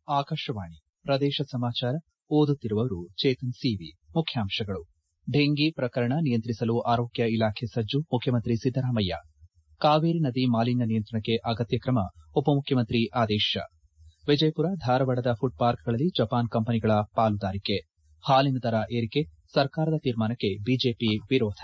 ಆಕಾಶವಾಣಿ ಪ್ರದೇಶ ಸಮಾಚಾರ ಓದುತ್ತಿರುವವರು ಚೇತನ್ ಸಿವಿ ಮುಖ್ಯಾಂಶಗಳು ಡೆಂಗಿ ಪ್ರಕರಣ ನಿಯಂತ್ರಿಸಲು ಆರೋಗ್ಯ ಇಲಾಖೆ ಸಜ್ಜು ಮುಖ್ಯಮಂತ್ರಿ ಸಿದ್ದರಾಮಯ್ಯ ಕಾವೇರಿ ನದಿ ಮಾಲಿನ್ಯ ನಿಯಂತ್ರಣಕ್ಕೆ ಅಗತ್ಯ ಕ್ರಮ ಉಪಮುಖ್ಯಮಂತ್ರಿ ಆದೇಶ ವಿಜಯಪುರ ಧಾರವಾಡದ ಫುಡ್ ಪಾರ್ಕ್ಗಳಲ್ಲಿ ಜಪಾನ್ ಕಂಪನಿಗಳ ಪಾಲುದಾರಿಕೆ ಹಾಲಿನ ದರ ಏರಿಕೆ ಸರ್ಕಾರದ ತೀರ್ಮಾನಕ್ಕೆ ಬಿಜೆಪಿ ವಿರೋಧ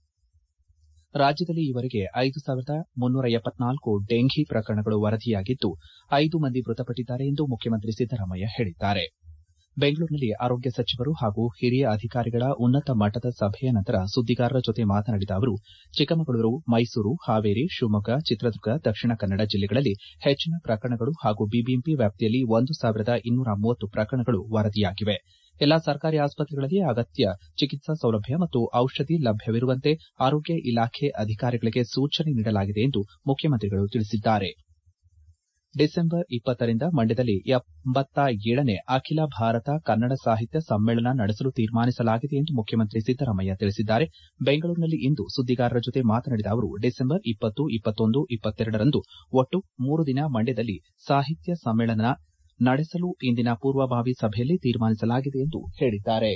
ರಾಜ್ಯದಲ್ಲಿ ಈವರೆಗೆ ಐದು ಸಾವಿರದ ಮುನ್ನೂರ ಎಪ್ಪತ್ನಾಲ್ಕು ಡೆಂಘಿ ಪ್ರಕರಣಗಳು ವರದಿಯಾಗಿದ್ದು ಐದು ಮಂದಿ ಮೃತಪಟ್ಟಿದ್ದಾರೆ ಎಂದು ಮುಖ್ಯಮಂತ್ರಿ ಸಿದ್ದರಾಮಯ್ಯ ಹೇಳಿದ್ದಾರೆ ಬೆಂಗಳೂರಿನಲ್ಲಿ ಆರೋಗ್ಯ ಸಚಿವರು ಹಾಗೂ ಹಿರಿಯ ಅಧಿಕಾರಿಗಳ ಉನ್ನತ ಮಟ್ಟದ ಸಭೆಯ ನಂತರ ಸುದ್ದಿಗಾರರ ಜೊತೆ ಮಾತನಾಡಿದ ಅವರು ಚಿಕ್ಕಮಗಳೂರು ಮೈಸೂರು ಹಾವೇರಿ ಶಿವಮೊಗ್ಗ ಚಿತ್ರದುರ್ಗ ದಕ್ಷಿಣ ಕನ್ನಡ ಜಿಲ್ಲೆಗಳಲ್ಲಿ ಹೆಚ್ಚಿನ ಪ್ರಕರಣಗಳು ಹಾಗೂ ಬಿಬಿಎಂಪಿ ವ್ಯಾಪ್ತಿಯಲ್ಲಿ ಒಂದು ಸಾವಿರದ ಇನ್ನೂರ ಮೂವತ್ತು ಪ್ರಕರಣಗಳು ವರದಿಯಾಗಿವೆ ಎಲ್ಲಾ ಸರ್ಕಾರಿ ಆಸ್ಪತ್ರೆಗಳಲ್ಲಿ ಅಗತ್ಯ ಚಿಕಿತ್ಸಾ ಸೌಲಭ್ಯ ಮತ್ತು ಔಷಧಿ ಲಭ್ಯವಿರುವಂತೆ ಆರೋಗ್ಯ ಇಲಾಖೆ ಅಧಿಕಾರಿಗಳಿಗೆ ಸೂಚನೆ ನೀಡಲಾಗಿದೆ ಎಂದು ಮುಖ್ಯಮಂತ್ರಿಗಳು ತಿಳಿಸಿದ್ದಾರೆ ಡಿಸೆಂಬರ್ ಇಪ್ಪತ್ತರಿಂದ ಮಂಡ್ಯದಲ್ಲಿ ಎಂಬತ್ತ ಏಳನೇ ಅಖಿಲ ಭಾರತ ಕನ್ನಡ ಸಾಹಿತ್ಯ ಸಮ್ಮೇಳನ ನಡೆಸಲು ತೀರ್ಮಾನಿಸಲಾಗಿದೆ ಎಂದು ಮುಖ್ಯಮಂತ್ರಿ ಸಿದ್ದರಾಮಯ್ಯ ತಿಳಿಸಿದ್ದಾರೆ ಬೆಂಗಳೂರಿನಲ್ಲಿ ಇಂದು ಸುದ್ದಿಗಾರರ ಜೊತೆ ಮಾತನಾಡಿದ ಅವರು ಡಿಸೆಂಬರ್ ಇಪ್ಪತ್ತು ಇಪ್ಪತ್ತೊಂದು ಇಪ್ಪತ್ತೆರಡರಂದು ಒಟ್ಟು ಮೂರು ದಿನ ಮಂಡ್ಯದಲ್ಲಿ ಸಾಹಿತ್ಯ ಸಮ್ಮೇಳನ ನಡೆಸಲು ಇಂದಿನ ಪೂರ್ವಭಾವಿ ಸಭೆಯಲ್ಲಿ ತೀರ್ಮಾನಿಸಲಾಗಿದೆ ಎಂದು ಹೇಳಿದ್ದಾರೆ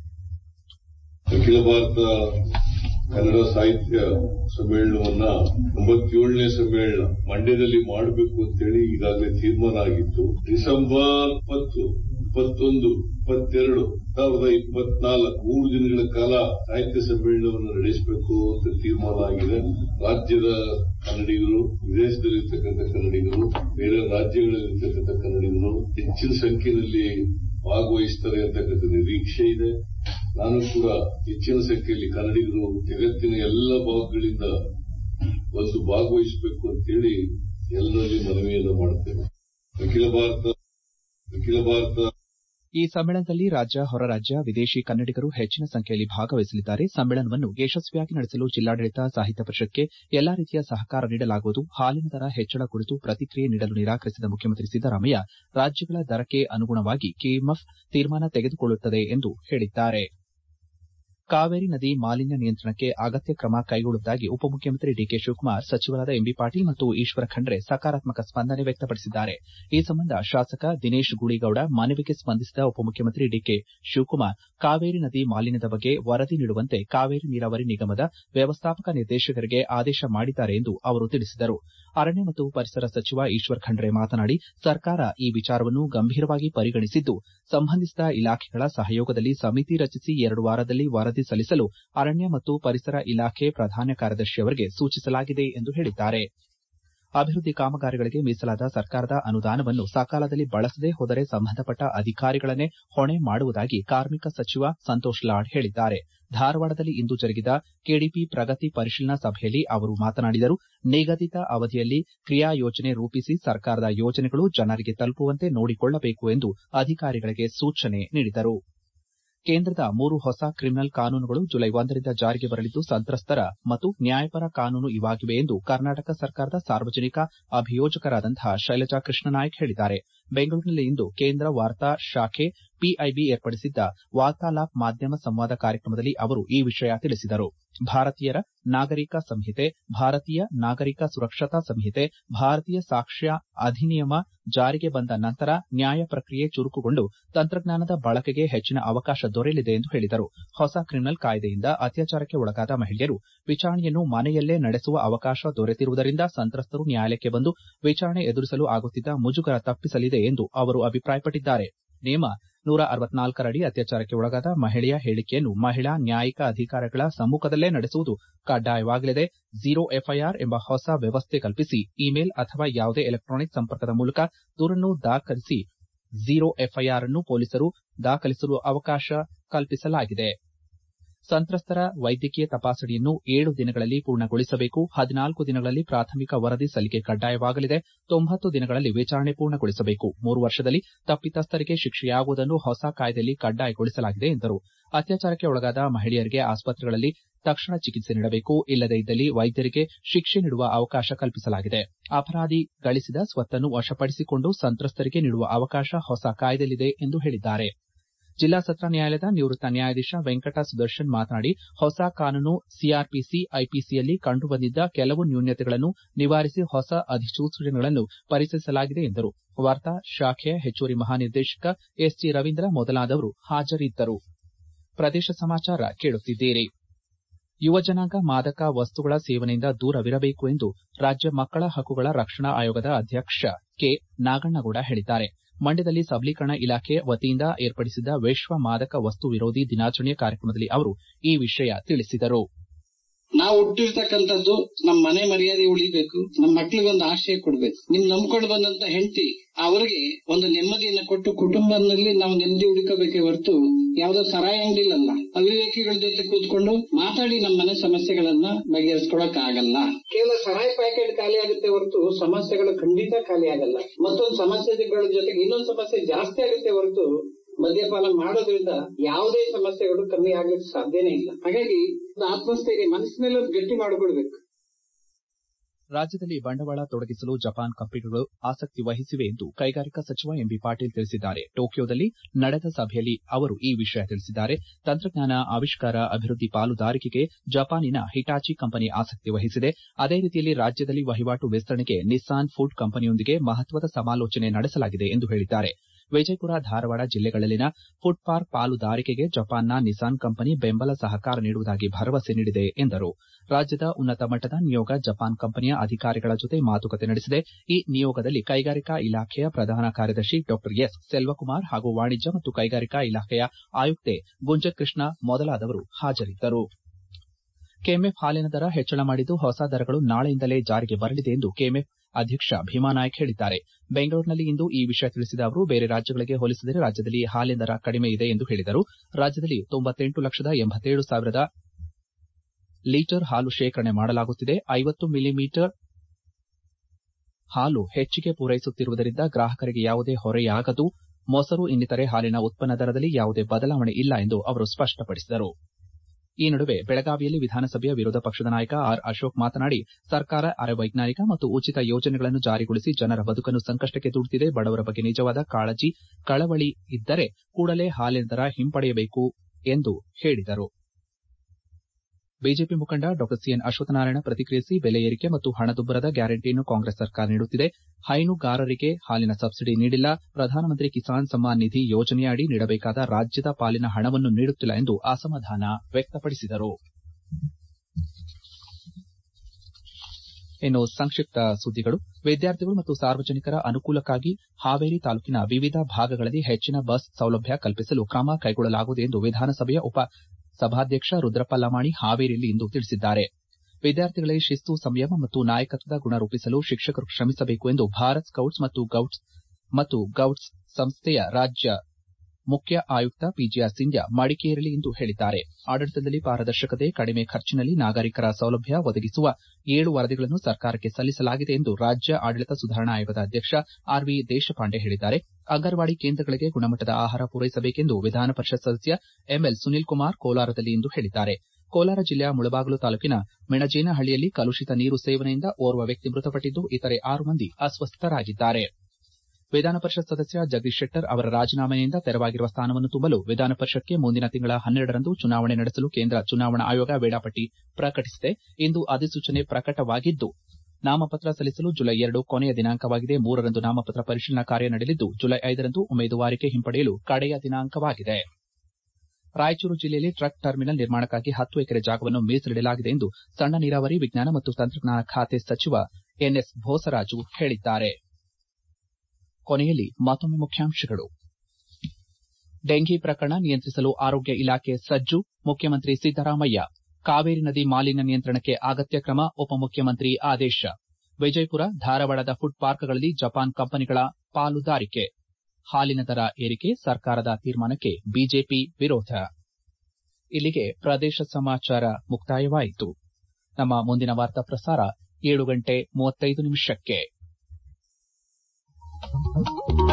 ಅಖಿಲ ಭಾರತ ಕನ್ನಡ ಸಾಹಿತ್ಯ ಸಮ್ಮೇಳನವನ್ನ ಒಂಬತ್ತೇಳನೇ ಸಮ್ಮೇಳನ ಮಂಡ್ಯದಲ್ಲಿ ಮಾಡಬೇಕು ಅಂತೇಳಿ ಈಗಾಗಲೇ ತೀರ್ಮಾನ ಆಗಿತ್ತು ಡಿಸೆಂಬರ್ ಇಪ್ಪತ್ತು ಇಪ್ಪತ್ತೊಂದು ಇಪ್ಪತ್ತೆರಡು ಸಾವಿರದ ಇಪ್ಪತ್ನಾಲ್ಕು ಮೂರು ದಿನಗಳ ಕಾಲ ಸಾಹಿತ್ಯ ಸಮ್ಮೇಳನವನ್ನು ನಡೆಸಬೇಕು ಅಂತ ತೀರ್ಮಾನ ಆಗಿದೆ ರಾಜ್ಯದ ಕನ್ನಡಿಗರು ವಿದೇಶದಲ್ಲಿರ್ತಕ್ಕಂಥ ಕನ್ನಡಿಗರು ಬೇರೆ ರಾಜ್ಯಗಳಲ್ಲಿರ್ತಕ್ಕಂಥ ಕನ್ನಡಿಗರು ಹೆಚ್ಚಿನ ಸಂಖ್ಯೆಯಲ್ಲಿ ಭಾಗವಹಿಸುತ್ತಾರೆ ಅಂತಕ್ಕಂಥ ನಿರೀಕ್ಷೆ ಇದೆ ನಾನು ಕೂಡ ಹೆಚ್ಚಿನ ಸಂಖ್ಯೆಯಲ್ಲಿ ಕನ್ನಡಿಗರು ಜಗತ್ತಿನ ಎಲ್ಲ ಭಾಗಗಳಿಂದ ಒಂದು ಭಾಗವಹಿಸಬೇಕು ಅಂತೇಳಿ ಎಲ್ಲರಲ್ಲಿ ಮನವಿಯನ್ನು ಮಾಡುತ್ತೇನೆ ಅಖಿಲ ಭಾರತ ಅಖಿಲ ಭಾರತ ಈ ಸಮ್ಮೇಳನದಲ್ಲಿ ರಾಜ್ಯ ಹೊರ ರಾಜ್ಯ ವಿದೇಶಿ ಕನ್ನಡಿಗರು ಹೆಚ್ಚಿನ ಸಂಖ್ಯೆಯಲ್ಲಿ ಭಾಗವಹಿಸಲಿದ್ದಾರೆ ಸಮ್ಮೇಳನವನ್ನು ಯಶಸ್ವಿಯಾಗಿ ನಡೆಸಲು ಜಿಲ್ಲಾಡಳಿತ ಸಾಹಿತ್ಯ ಪರಿಷತ್ಗೆ ಎಲ್ಲಾ ರೀತಿಯ ಸಹಕಾರ ನೀಡಲಾಗುವುದು ಹಾಲಿನ ದರ ಹೆಚ್ಚಳ ಕುರಿತು ಪ್ರತಿಕ್ರಿಯೆ ನೀಡಲು ನಿರಾಕರಿಸಿದ ಮುಖ್ಯಮಂತ್ರಿ ಸಿದ್ದರಾಮಯ್ಯ ರಾಜ್ಯಗಳ ದರಕ್ಕೆ ಅನುಗುಣವಾಗಿ ಕೆಎಂಎಫ್ ತೀರ್ಮಾನ ತೆಗೆದುಕೊಳ್ಳುತ್ತದೆ ಎಂದು ಹೇಳಿದ್ದಾರೆ ಕಾವೇರಿ ನದಿ ಮಾಲಿನ್ಯ ನಿಯಂತ್ರಣಕ್ಕೆ ಅಗತ್ಯ ಕ್ರಮ ಕೈಗೊಳ್ಳುವುದಾಗಿ ಉಪಮುಖ್ಯಮಂತ್ರಿ ಡಿಕೆ ಶಿವಕುಮಾರ್ ಸಚಿವರಾದ ಎಂಬಿ ಪಾಟೀಲ್ ಮತ್ತು ಈಶ್ವರ ಖಂಡ್ರೆ ಸಕಾರಾತ್ಮಕ ಸ್ಪಂದನೆ ವ್ಯಕ್ತಪಡಿಸಿದ್ದಾರೆ ಈ ಸಂಬಂಧ ಶಾಸಕ ದಿನೇಶ್ ಗೂಳಿಗೌಡ ಮನವಿಗೆ ಸ್ಪಂದಿಸಿದ ಉಪಮುಖ್ಯಮಂತ್ರಿ ಡಿಕೆ ಶಿವಕುಮಾರ್ ಕಾವೇರಿ ನದಿ ಮಾಲಿನ್ಯದ ಬಗ್ಗೆ ವರದಿ ನೀಡುವಂತೆ ಕಾವೇರಿ ನೀರಾವರಿ ನಿಗಮದ ವ್ಯವಸ್ಥಾಪಕ ನಿರ್ದೇಶಕರಿಗೆ ಆದೇಶ ಮಾಡಿದ್ದಾರೆ ಎಂದು ಅವರು ತಿಳಿಸಿದರು ಅರಣ್ಯ ಮತ್ತು ಪರಿಸರ ಸಚಿವ ಈಶ್ವರ್ ಖಂಡ್ರೆ ಮಾತನಾಡಿ ಸರ್ಕಾರ ಈ ವಿಚಾರವನ್ನು ಗಂಭೀರವಾಗಿ ಪರಿಗಣಿಸಿದ್ದು ಸಂಬಂಧಿಸಿದ ಇಲಾಖೆಗಳ ಸಹಯೋಗದಲ್ಲಿ ಸಮಿತಿ ರಚಿಸಿ ಎರಡು ವಾರದಲ್ಲಿ ವರದಿ ಸಲ್ಲಿಸಲು ಅರಣ್ಯ ಮತ್ತು ಪರಿಸರ ಇಲಾಖೆ ಪ್ರಧಾನ ಕಾರ್ಯದರ್ಶಿ ಅವರಿಗೆ ಸೂಚಿಸಲಾಗಿದೆ ಎಂದು ಹೇಳಿದ್ದಾರೆ ಅಭಿವೃದ್ಧಿ ಕಾಮಗಾರಿಗಳಿಗೆ ಮೀಸಲಾದ ಸರ್ಕಾರದ ಅನುದಾನವನ್ನು ಸಕಾಲದಲ್ಲಿ ಬಳಸದೇ ಹೋದರೆ ಸಂಬಂಧಪಟ್ಟ ಅಧಿಕಾರಿಗಳನ್ನೇ ಹೊಣೆ ಮಾಡುವುದಾಗಿ ಕಾರ್ಮಿಕ ಸಚಿವ ಸಂತೋಷ್ ಲಾಡ್ ಹೇಳಿದ್ದಾರೆ ಧಾರವಾಡದಲ್ಲಿ ಇಂದು ಜರುಗಿದ ಕೆಡಿಪಿ ಪ್ರಗತಿ ಪರಿಶೀಲನಾ ಸಭೆಯಲ್ಲಿ ಅವರು ಮಾತನಾಡಿದರು ನಿಗದಿತ ಅವಧಿಯಲ್ಲಿ ಕ್ರಿಯಾ ಯೋಜನೆ ರೂಪಿಸಿ ಸರ್ಕಾರದ ಯೋಜನೆಗಳು ಜನರಿಗೆ ತಲುಪುವಂತೆ ನೋಡಿಕೊಳ್ಳಬೇಕು ಎಂದು ಅಧಿಕಾರಿಗಳಿಗೆ ಸೂಚನೆ ನೀಡಿದರು ಕೇಂದ್ರದ ಮೂರು ಹೊಸ ಕ್ರಿಮಿನಲ್ ಕಾನೂನುಗಳು ಜುಲೈ ಒಂದರಿಂದ ಜಾರಿಗೆ ಬರಲಿದ್ದು ಸಂತ್ರಸ್ತರ ಮತ್ತು ನ್ಯಾಯಪರ ಕಾನೂನು ಇವಾಗಿವೆ ಎಂದು ಕರ್ನಾಟಕ ಸರ್ಕಾರದ ಸಾರ್ವಜನಿಕ ಅಭಿಯೋಜಕರಾದಂತಹ ಶೈಲಜಾ ಕೃಷ್ಣನಾಯಕ್ ಹೇಳಿದ್ದಾರೆ ಬೆಂಗಳೂರಿನಲ್ಲಿಂದು ಕೇಂದ್ರ ವಾರ್ತಾ ಶಾಖೆ ಪಿಐಬಿ ಏರ್ಪಡಿಸಿದ್ದ ವಾರ್ತಾಲಾಪ್ ಮಾಧ್ಯಮ ಸಂವಾದ ಕಾರ್ಯಕ್ರಮದಲ್ಲಿ ಅವರು ಈ ವಿಷಯ ತಿಳಿಸಿದರು ಭಾರತೀಯರ ನಾಗರಿಕ ಸಂಹಿತೆ ಭಾರತೀಯ ನಾಗರಿಕ ಸುರಕ್ಷತಾ ಸಂಹಿತೆ ಭಾರತೀಯ ಸಾಕ್ಷ್ಯ ಅಧಿನಿಯಮ ಜಾರಿಗೆ ಬಂದ ನಂತರ ನ್ಯಾಯ ಪ್ರಕ್ರಿಯೆ ಚುರುಕುಗೊಂಡು ತಂತ್ರಜ್ಞಾನದ ಬಳಕೆಗೆ ಹೆಚ್ಚಿನ ಅವಕಾಶ ದೊರೆಯಲಿದೆ ಎಂದು ಹೇಳಿದರು ಹೊಸ ಕ್ರಿಮಿನಲ್ ಕಾಯ್ದೆಯಿಂದ ಅತ್ಯಾಚಾರಕ್ಕೆ ಒಳಗಾದ ಮಹಿಳೆಯರು ವಿಚಾರಣೆಯನ್ನು ಮನೆಯಲ್ಲೇ ನಡೆಸುವ ಅವಕಾಶ ದೊರೆತಿರುವುದರಿಂದ ಸಂತ್ರಸ್ತರು ನ್ಯಾಯಾಲಯಕ್ಕೆ ಬಂದು ವಿಚಾರಣೆ ಎದುರಿಸಲು ಆಗುತ್ತಿದ್ದ ಮುಜುಗರ ತಪ್ಪಿಸಲಿದೆ ಎಂದು ಅವರು ಅಭಿಪ್ರಾಯಪಟ್ಟಿದ್ದಾರೆ ನಿಯಮ ನೂರ ಅರವತ್ನಾಲ್ಕರಡಿ ಅತ್ಯಾಚಾರಕ್ಕೆ ಒಳಗಾದ ಮಹಿಳೆಯ ಹೇಳಿಕೆಯನ್ನು ಮಹಿಳಾ ನ್ಯಾಯಿಕ ಅಧಿಕಾರಿಗಳ ಸಮ್ಮುಖದಲ್ಲೇ ನಡೆಸುವುದು ಕಡ್ಡಾಯವಾಗಲಿದೆ ಝೀರೋ ಎಫ್ಐಆರ್ ಎಂಬ ಹೊಸ ವ್ಯವಸ್ಥೆ ಕಲ್ಪಿಸಿ ಇಮೇಲ್ ಅಥವಾ ಯಾವುದೇ ಎಲೆಕ್ಟಾನಿಕ್ ಸಂಪರ್ಕದ ಮೂಲಕ ದೂರನ್ನು ದಾಖಲಿಸಿ ಝೀರೋ ಎಫ್ಐಆರ್ ಅನ್ನು ಪೊಲೀಸರು ದಾಖಲಿಸಲು ಅವಕಾಶ ಕಲ್ಪಿಸಲಾಗಿದೆ ಸಂತ್ರಸ್ತರ ವೈದ್ಯಕೀಯ ತಪಾಸಣೆಯನ್ನು ಏಳು ದಿನಗಳಲ್ಲಿ ಪೂರ್ಣಗೊಳಿಸಬೇಕು ಹದಿನಾಲ್ಕು ದಿನಗಳಲ್ಲಿ ಪ್ರಾಥಮಿಕ ವರದಿ ಸಲ್ಲಿಕೆ ಕಡ್ಡಾಯವಾಗಲಿದೆ ತೊಂಬತ್ತು ದಿನಗಳಲ್ಲಿ ವಿಚಾರಣೆ ಪೂರ್ಣಗೊಳಿಸಬೇಕು ಮೂರು ವರ್ಷದಲ್ಲಿ ತಪ್ಪಿತಸ್ಥರಿಗೆ ಶಿಕ್ಷೆಯಾಗುವುದನ್ನು ಹೊಸ ಕಾಯ್ದೆಯಲ್ಲಿ ಕಡ್ಡಾಯಗೊಳಿಸಲಾಗಿದೆ ಎಂದರು ಅತ್ಯಾಚಾರಕ್ಕೆ ಒಳಗಾದ ಮಹಿಳೆಯರಿಗೆ ಆಸ್ಪತ್ರೆಗಳಲ್ಲಿ ತಕ್ಷಣ ಚಿಕಿತ್ಸೆ ನೀಡಬೇಕು ಇಲ್ಲದೇ ಇದ್ದಲ್ಲಿ ವೈದ್ಯರಿಗೆ ಶಿಕ್ಷೆ ನೀಡುವ ಅವಕಾಶ ಕಲ್ಪಿಸಲಾಗಿದೆ ಅಪರಾಧಿ ಗಳಿಸಿದ ಸ್ವತ್ತನ್ನು ವಶಪಡಿಸಿಕೊಂಡು ಸಂತ್ರಸ್ತರಿಗೆ ನೀಡುವ ಅವಕಾಶ ಹೊಸ ಕಾಯ್ದೆಯಲ್ಲಿದೆ ಎಂದು ಹೇಳಿದ್ದಾರೆ ಜಿಲ್ಲಾ ಸತ್ರ ನ್ಯಾಯಾಲಯದ ನಿವೃತ್ತ ನ್ಯಾಯಾಧೀಶ ವೆಂಕಟ ಸುದರ್ಶನ್ ಮಾತನಾಡಿ ಹೊಸ ಕಾನೂನು ಸಿಆರ್ಪಿಸಿ ಐಪಿಸಿಯಲ್ಲಿ ಕಂಡುಬಂದಿದ್ದ ಕೆಲವು ನ್ಯೂನತೆಗಳನ್ನು ನಿವಾರಿಸಿ ಹೊಸ ಅಧಿಸೂಚನೆಗಳನ್ನು ಪರಿಚಯಿಸಲಾಗಿದೆ ಎಂದರು ವಾರ್ತಾ ಶಾಖೆಯ ಹೆಚ್ಚುವರಿ ಮಹಾನಿರ್ದೇಶಕ ಎಸ್ಟಿ ರವೀಂದ್ರ ಮೊದಲಾದವರು ಹಾಜರಿದ್ದರು ಪ್ರದೇಶ ಸಮಾಚಾರ ಕೇಳುತ್ತಿದ್ದೀರಿ ಯುವ ಜನಾಂಗ ಮಾದಕ ವಸ್ತುಗಳ ಸೇವನೆಯಿಂದ ದೂರವಿರಬೇಕು ಎಂದು ರಾಜ್ಯ ಮಕ್ಕಳ ಹಕ್ಕುಗಳ ರಕ್ಷಣಾ ಆಯೋಗದ ಅಧ್ಯಕ್ಷ ಕೆ ನಾಗಣ್ಣಗೌಡ ಹೇಳಿದ್ದಾರೆ ಮಂಡ್ಯದಲ್ಲಿ ಸಬಲೀಕರಣ ಇಲಾಖೆ ವತಿಯಿಂದ ಏರ್ಪಡಿಸಿದ್ದ ವಿಶ್ವ ಮಾದಕ ವಸ್ತು ವಿರೋಧಿ ದಿನಾಚರಣೆಯ ಕಾರ್ಯಕ್ರಮದಲ್ಲಿ ಅವರು ಈ ವಿಷಯ ತಿಳಿಸಿದರು ನಾವು ಹುಟ್ಟಿರ್ತಕ್ಕಂಥದ್ದು ನಮ್ಮ ಮನೆ ಮರ್ಯಾದೆ ಉಳಿಬೇಕು ನಮ್ಮ ಮಕ್ಳಿಗೆ ಒಂದು ಆಶ್ರಯ ಕೊಡ್ಬೇಕು ನಿಮ್ ನಂಬ್ಕೊಂಡು ಬಂದಂತ ಹೆಂಡತಿ ಅವರಿಗೆ ಒಂದು ನೆಮ್ಮದಿಯನ್ನ ಕೊಟ್ಟು ಕುಟುಂಬದಲ್ಲಿ ನಾವು ನೆಮ್ಮದಿ ಹುಡುಕಬೇಕೇ ಹೊರತು ಯಾವ್ದೋ ಸರಾಯ ಅಂಗಡಿಲಲ್ಲ ಅವಿವೇಕಿಗಳ ಜೊತೆ ಕೂತ್ಕೊಂಡು ಮಾತಾಡಿ ನಮ್ಮ ಮನೆ ಸಮಸ್ಯೆಗಳನ್ನ ಬಗೆಹರಿಸ್ಕೊಳಕ್ ಆಗಲ್ಲ ಕೇವಲ ಸರಾಯಿ ಪ್ಯಾಕೆಟ್ ಖಾಲಿ ಆಗುತ್ತೆ ಹೊರತು ಸಮಸ್ಯೆಗಳು ಖಂಡಿತ ಖಾಲಿ ಆಗಲ್ಲ ಮತ್ತೊಂದು ಸಮಸ್ಯೆಗಳ ಜೊತೆಗೆ ಇನ್ನೊಂದು ಸಮಸ್ಯೆ ಜಾಸ್ತಿ ಆಗುತ್ತೆ ಹೊರತು ಮದ್ಯಪಾನ ಮಾಡೋದ್ರಿಂದ ಯಾವುದೇ ಸಮಸ್ಯೆಗಳು ಕಮ್ಮಿ ಆಗ್ಲಿಕ್ಕೆ ಸಾಧ್ಯನೇ ಇಲ್ಲ ಹಾಗಾಗಿ ಆತ್ಮಸ್ಥೈರ್ಯ ಮನಸ್ಸಿನಲ್ಲಿ ಒಂದು ಗಟ್ಟಿ ಮಾಡಿಕೊಡ್ಬೇಕು ರಾಜ್ಯದಲ್ಲಿ ಬಂಡವಾಳ ತೊಡಗಿಸಲು ಜಪಾನ್ ಕಂಪನಿಗಳು ಆಸಕ್ತಿ ವಹಿಸಿವೆ ಎಂದು ಕೈಗಾರಿಕಾ ಸಚಿವ ಎಂಬಿ ಪಾಟೀಲ್ ತಿಳಿಸಿದ್ದಾರೆ ಟೋಕಿಯೋದಲ್ಲಿ ನಡೆದ ಸಭೆಯಲ್ಲಿ ಅವರು ಈ ವಿಷಯ ತಿಳಿಸಿದ್ದಾರೆ ತಂತ್ರಜ್ಞಾನ ಆವಿಷ್ಕಾರ ಅಭಿವೃದ್ಧಿ ಪಾಲುದಾರಿಕೆಗೆ ಜಪಾನಿನ ಹಿಟಾಚಿ ಕಂಪನಿ ಆಸಕ್ತಿ ವಹಿಸಿದೆ ಅದೇ ರೀತಿಯಲ್ಲಿ ರಾಜ್ಯದಲ್ಲಿ ವಹಿವಾಟು ವಿಸ್ತರಣೆಗೆ ನಿಸ್ಸಾನ್ ಫುಡ್ ಕಂಪನಿಯೊಂದಿಗೆ ಮಹತ್ವದ ಸಮಾಲೋಚನೆ ನಡೆಸಲಾಗಿದೆ ಎಂದು ಹೇಳಿದ್ದಾರೆ ವಿಜಯಪುರ ಧಾರವಾಡ ಜಿಲ್ಲೆಗಳಲ್ಲಿನ ಫುಡ್ ಪಾರ್ಕ್ ಪಾಲುದಾರಿಕೆಗೆ ಜಪಾನ್ನ ನಿಸಾನ್ ಕಂಪನಿ ಬೆಂಬಲ ಸಹಕಾರ ನೀಡುವುದಾಗಿ ಭರವಸೆ ನೀಡಿದೆ ಎಂದರು ರಾಜ್ಯದ ಉನ್ನತ ಮಟ್ಟದ ನಿಯೋಗ ಜಪಾನ್ ಕಂಪನಿಯ ಅಧಿಕಾರಿಗಳ ಜೊತೆ ಮಾತುಕತೆ ನಡೆಸಿದೆ ಈ ನಿಯೋಗದಲ್ಲಿ ಕೈಗಾರಿಕಾ ಇಲಾಖೆಯ ಪ್ರಧಾನ ಕಾರ್ಯದರ್ಶಿ ಡಾ ಎಸ್ ಸೆಲ್ವಕುಮಾರ್ ಹಾಗೂ ವಾಣಿಜ್ಯ ಮತ್ತು ಕೈಗಾರಿಕಾ ಇಲಾಖೆಯ ಆಯುಕ್ತೆ ಗುಂಜಕೃಷ್ಣ ಮೊದಲಾದವರು ಹಾಜರಿದ್ದರು ಕೆಎಂಎಫ್ ಹಾಲಿನ ದರ ಹೆಚ್ಚಳ ಮಾಡಿದ್ದು ಹೊಸ ದರಗಳು ನಾಳೆಯಿಂದಲೇ ಜಾರಿಗೆ ಬರಲಿದೆ ಎಂದು ಕೆಎಂಎಫ್ ಅಧ್ಯಕ್ಷ ಭೀಮಾನಾಯ್ಕ್ ಹೇಳಿದ್ದಾರೆ ಬೆಂಗಳೂರಿನಲ್ಲಿ ಇಂದು ಈ ವಿಷಯ ತಿಳಿಸಿದ ಅವರು ಬೇರೆ ರಾಜ್ಯಗಳಿಗೆ ಹೋಲಿಸಿದರೆ ರಾಜ್ಯದಲ್ಲಿ ಹಾಲಿನ ದರ ಕಡಿಮೆ ಇದೆ ಎಂದು ಹೇಳಿದರು ರಾಜ್ಯದಲ್ಲಿ ತೊಂಬತ್ತೆಂಟು ಲಕ್ಷದ ಎಂಬತ್ತೇಳು ಸಾವಿರದ ಲೀಟರ್ ಹಾಲು ಶೇಖರಣೆ ಮಾಡಲಾಗುತ್ತಿದೆ ಐವತ್ತು ಮಿಲಿಮೀಟರ್ ಹಾಲು ಹೆಚ್ಚಿಗೆ ಪೂರೈಸುತ್ತಿರುವುದರಿಂದ ಗ್ರಾಹಕರಿಗೆ ಯಾವುದೇ ಹೊರೆಯಾಗದು ಮೊಸರು ಇನ್ನಿತರೆ ಹಾಲಿನ ಉತ್ಪನ್ನ ದರದಲ್ಲಿ ಯಾವುದೇ ಬದಲಾವಣೆ ಇಲ್ಲ ಎಂದು ಅವರು ಸ್ಪಷ್ಟಪಡಿಸಿದರು ಈ ನಡುವೆ ಬೆಳಗಾವಿಯಲ್ಲಿ ವಿಧಾನಸಭೆಯ ವಿರೋಧ ಪಕ್ಷದ ನಾಯಕ ಆರ್ ಅಶೋಕ್ ಮಾತನಾಡಿ ಸರ್ಕಾರ ಅರೆವೈಜ್ಞಾನಿಕ ಮತ್ತು ಉಚಿತ ಯೋಜನೆಗಳನ್ನು ಜಾರಿಗೊಳಿಸಿ ಜನರ ಬದುಕನ್ನು ಸಂಕಷ್ಟಕ್ಕೆ ದೂಡುತ್ತಿದೆ ಬಡವರ ಬಗ್ಗೆ ನಿಜವಾದ ಕಾಳಜಿ ಕಳವಳಿ ಇದ್ದರೆ ಕೂಡಲೇ ಹಾಲಿನ ದರ ಹಿಂಪಡೆಯಬೇಕು ಎಂದು ಹೇಳಿದರು ಬಿಜೆಪಿ ಮುಖಂಡ ಡಾ ಸಿಎನ್ ಅಶ್ವತ್ಥನಾರಾಯಣ ಪ್ರತಿಕ್ರಿಯಿಸಿ ಬೆಲೆ ಏರಿಕೆ ಮತ್ತು ಹಣದುಬ್ಬರದ ಗ್ಯಾರಂಟಿಯನ್ನು ಕಾಂಗ್ರೆಸ್ ಸರ್ಕಾರ ನೀಡುತ್ತಿದೆ ಹೈನುಗಾರರಿಗೆ ಹಾಲಿನ ಸಬ್ಸಿಡಿ ನೀಡಿಲ್ಲ ಪ್ರಧಾನಮಂತ್ರಿ ಕಿಸಾನ್ ಸಮ್ಮಾನ್ ನಿಧಿ ಯೋಜನೆಯಡಿ ನೀಡಬೇಕಾದ ರಾಜ್ಯದ ಪಾಲಿನ ಹಣವನ್ನು ನೀಡುತ್ತಿಲ್ಲ ಎಂದು ಅಸಮಾಧಾನ ವ್ಯಕ್ತಪಡಿಸಿದರು ಇನ್ನು ಸಂಕ್ಷಿಪ್ತ ಸುದ್ದಿಗಳು ವಿದ್ಯಾರ್ಥಿಗಳು ಮತ್ತು ಸಾರ್ವಜನಿಕರ ಅನುಕೂಲಕ್ಕಾಗಿ ಹಾವೇರಿ ತಾಲೂಕಿನ ವಿವಿಧ ಭಾಗಗಳಲ್ಲಿ ಹೆಚ್ಚಿನ ಬಸ್ ಸೌಲಭ್ಯ ಕಲ್ಪಿಸಲು ಕ್ರಮ ಕೈಗೊಳ್ಳಲಾಗುವುದು ಎಂದು ವಿಧಾನಸಭೆಯ ಉಪ ಸಭಾಧ್ಯಕ್ಷ ರುದ್ರಪ್ಪ ಲಮಾಣಿ ಹಾವೇರಿಯಲ್ಲಿಂದು ತಿಳಿಸಿದ್ದಾರೆ ವಿದ್ಯಾರ್ಥಿಗಳಲ್ಲಿ ಶಿಸ್ತು ಸಂಯಮ ಮತ್ತು ನಾಯಕತ್ವದ ಗುಣ ರೂಪಿಸಲು ಶಿಕ್ಷಕರು ಶ್ರಮಿಸಬೇಕು ಎಂದು ಭಾರತ್ ಸ್ಕೌಟ್ಸ್ ಮತ್ತು ಗೌಡ್ಸ್ ಸಂಸ್ಥೆಯ ರಾಜ್ಯ ಮುಖ್ಯ ಆಯುಕ್ತ ಪಿಜಿಆರ್ ಸಿಂಧ್ಯಾ ಮಡಿಕೇರಿಯಲ್ಲಿಂದು ಹೇಳಿದ್ದಾರೆ ಆಡಳಿತದಲ್ಲಿ ಪಾರದರ್ಶಕತೆ ಕಡಿಮೆ ಖರ್ಚಿನಲ್ಲಿ ನಾಗರಿಕರ ಸೌಲಭ್ಯ ಒದಗಿಸುವ ಏಳು ವರದಿಗಳನ್ನು ಸರ್ಕಾರಕ್ಕೆ ಸಲ್ಲಿಸಲಾಗಿದೆ ಎಂದು ರಾಜ್ಯ ಆಡಳಿತ ಸುಧಾರಣಾ ಆಯೋಗದ ಅಧ್ಯಕ್ಷ ಆರ್ ವಿ ದೇಶಪಾಂಡೆ ಹೇಳಿದ್ದಾರೆ ಅಂಗನವಾಡಿ ಕೇಂದ್ರಗಳಿಗೆ ಗುಣಮಟ್ಟದ ಆಹಾರ ಪೂರೈಸಬೇಕೆಂದು ವಿಧಾನ ಪರಿಷತ್ ಸದಸ್ಯ ಎಂಎಲ್ ಸುನೀಲ್ ಕುಮಾರ್ ಕೋಲಾರದಲ್ಲಿ ಇಂದು ಹೇಳಿದ್ದಾರೆ ಕೋಲಾರ ಜಿಲ್ಲೆಯ ಮುಳಬಾಗಿಲು ತಾಲೂಕಿನ ಮಿಣಜೇನಹಳ್ಳಿಯಲ್ಲಿ ಕಲುಷಿತ ನೀರು ಸೇವನೆಯಿಂದ ಓರ್ವ ವ್ಯಕ್ತಿ ಮೃತಪಟ್ಟಿದ್ದು ಇತರೆ ಆರು ಮಂದಿ ಅಸ್ವಸ್ಥರಾಗಿದ್ದಾರೆ ವಿಧಾನ ಪರಿಷತ್ ಸದಸ್ಯ ಜಗದೀಶ್ ಶೆಟ್ಟರ್ ಅವರ ರಾಜೀನಾಮೆಯಿಂದ ತೆರವಾಗಿರುವ ಸ್ಥಾನವನ್ನು ತುಂಬಲು ವಿಧಾನ ಪರಿಷತ್ಗೆ ಮುಂದಿನ ತಿಂಗಳ ಹನ್ನೆರಡರಂದು ಚುನಾವಣೆ ನಡೆಸಲು ಕೇಂದ್ರ ಚುನಾವಣಾ ಆಯೋಗ ವೇಳಾಪಟ್ಟಿ ಪ್ರಕಟಿಸಿದೆ ಇಂದು ಅಧಿಸೂಚನೆ ಪ್ರಕಟವಾಗಿದ್ದು ನಾಮಪತ್ರ ಸಲ್ಲಿಸಲು ಜುಲೈ ಎರಡು ಕೊನೆಯ ದಿನಾಂಕವಾಗಿದೆ ಮೂರರಂದು ನಾಮಪತ್ರ ಪರಿಶೀಲನಾ ಕಾರ್ಯ ನಡೆಯಲಿದ್ದು ಜುಲೈ ಐದರಂದು ಉಮೇದುವಾರಿಕೆ ಹಿಂಪಡೆಯಲು ಕಡೆಯ ದಿನಾಂಕವಾಗಿದೆ ರಾಯಚೂರು ಜಿಲ್ಲೆಯಲ್ಲಿ ಟ್ರಕ್ ಟರ್ಮಿನಲ್ ನಿರ್ಮಾಣಕ್ಕಾಗಿ ಹತ್ತು ಎಕರೆ ಜಾಗವನ್ನು ಮೀಸಲಿಡಲಾಗಿದೆ ಎಂದು ಸಣ್ಣ ನೀರಾವರಿ ವಿಜ್ಞಾನ ಮತ್ತು ತಂತ್ರಜ್ಞಾನ ಖಾತೆ ಸಚಿವ ಎನ್ಎಸ್ ಬೋಸರಾಜು ಹೇಳಿದ್ದಾರೆ ಕೊನೆಯಲ್ಲಿ ಮತ್ತೊಮ್ಮೆ ಮುಖ್ಯಾಂಶಗಳು ಡೆಂಘಿ ಪ್ರಕರಣ ನಿಯಂತ್ರಿಸಲು ಆರೋಗ್ಯ ಇಲಾಖೆ ಸಜ್ಜು ಮುಖ್ಯಮಂತ್ರಿ ಸಿದ್ದರಾಮಯ್ಯ ಕಾವೇರಿ ನದಿ ಮಾಲಿನ್ಯ ನಿಯಂತ್ರಣಕ್ಕೆ ಅಗತ್ಯ ಕ್ರಮ ಉಪಮುಖ್ಯಮಂತ್ರಿ ಆದೇಶ ವಿಜಯಪುರ ಧಾರವಾಡದ ಫುಡ್ ಪಾರ್ಕ್ಗಳಲ್ಲಿ ಜಪಾನ್ ಕಂಪನಿಗಳ ಪಾಲುದಾರಿಕೆ ಹಾಲಿನ ದರ ಏರಿಕೆ ಸರ್ಕಾರದ ತೀರ್ಮಾನಕ್ಕೆ ಬಿಜೆಪಿ ವಿರೋಧ ಇಲ್ಲಿಗೆ ಪ್ರದೇಶ ಸಮಾಚಾರ ಮುಕ್ತಾಯವಾಯಿತು ನಮ್ಮ ಮುಂದಿನ ವಾರ್ತಾ ಪ್ರಸಾರ ಏಳು ಗಂಟೆ ಮೂವತ್ತೈದು ನಿಮಿಷಕ್ಕೆ